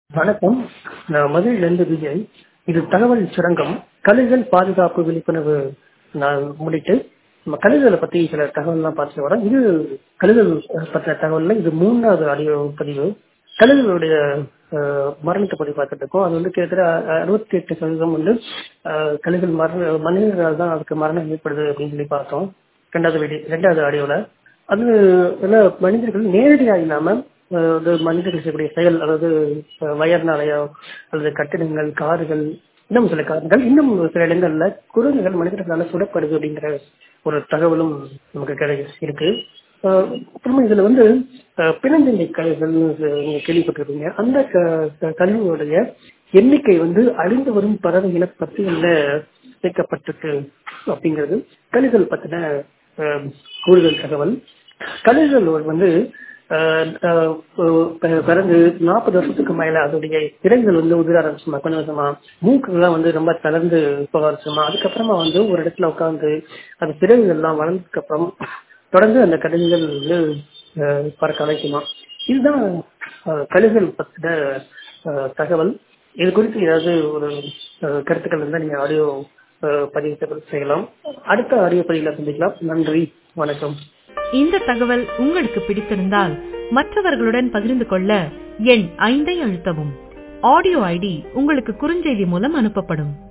வணக்கம் நான் மதுரையிலிருந்து விஜய் இது தகவல் சுரங்கம் கழுகல் பாதுகாப்பு விழிப்புணர்வு நான் முன்னிட்டு நம்ம கழுகுகளை பத்தி சில தகவல்லாம் பார்த்துட்டு வரேன் இது கழுகுகள் பற்றின தகவல்ல இது மூணாவது ஆடியோ பதிவு கழுகுகளுடைய அஹ், மரணத்தை பத்தி பார்த்துட்டு இருக்கோம் அது வந்து கிட்டத்தட்ட அறுபத்தி எட்டு சதவீதம் வந்து அஹ், கழுகுகள் மரண மனிதர்களால் தான் அதுக்கு மரணம் ஏற்படுது அப்படின்னு சொல்லி பார்த்தோம் ரெண்டாவது வீடியோ ரெண்டாவது ஆடியோல அது என்ன மனிதர்கள் நேரடியாக இல்லாம அஹ், அது மனிதர்கள் செய்யக்கூடிய செயல் அதாவது அஹ், வயர்னாலையோ அல்லது கட்டிடங்கள் கார்கள் இன்னும் சில காரணங்கள் இன்னும் சில இடங்கள்ல குரங்குகள் மனிதர்களால சுடப்படுது அப்படிங்கிற ஒரு தகவலும் நமக்கு கிடை இருக்கு அஹ், அப்புறமா இதுல வந்து அஹ், பிணந்திண்டை கழிவுகள் நீங்க கேள்விப்பட்டிருப்பீங்க அந்த க- க- கழிவுகளுடைய எண்ணிக்கை வந்து அழிந்து வரும் பறவை இன பட்டியல்ல சேர்க்கப்பட்டிருக்கு அப்படிங்கிறது கழிவுகள் பத்தின அஹ், கூடுதல் தகவல் கழுகுகள் வந்து அஹ், அஹ், பி- பிறந்து நாற்பது வருஷத்துக்கு மேல அதோடைய இறைகள் வந்து உதிர ஆரம்பிச்சுமா கொஞ்சம் கொஞ்சமா மூக்குலாம் வந்து ரொம்ப தளர்ந்து போக ஆரம்பிச்சுமா அதுக்கப்புறமா வந்து ஒரு இடத்துல உட்காந்து அது பிறகுகள் எல்லாம் வளர்ந்ததுக்கு அப்புறம் தொடர்ந்து அந்த கழுகுகள் வந்து அஹ், பறக்க அழைக்குமா இதுதான் அஹ், கழுகுகள் பத்தின அஹ், தகவல் இது குறித்து ஏதாவது ஒரு அஹ், கருத்துக்கள் இருந்தால் நீங்க ஆடியோ பதிவு செய்யலாம் அடுத்த ஆடியோ பதிவில் சந்திக்கலாம் நன்றி வணக்கம் இந்த தகவல் உங்களுக்கு பிடித்திருந்தால் மற்றவர்களுடன் பகிர்ந்து கொள்ள எண் ஐந்தை அழுத்தவும் ஆடியோ ஐடி உங்களுக்கு குறுஞ்செய்தி மூலம் அனுப்பப்படும்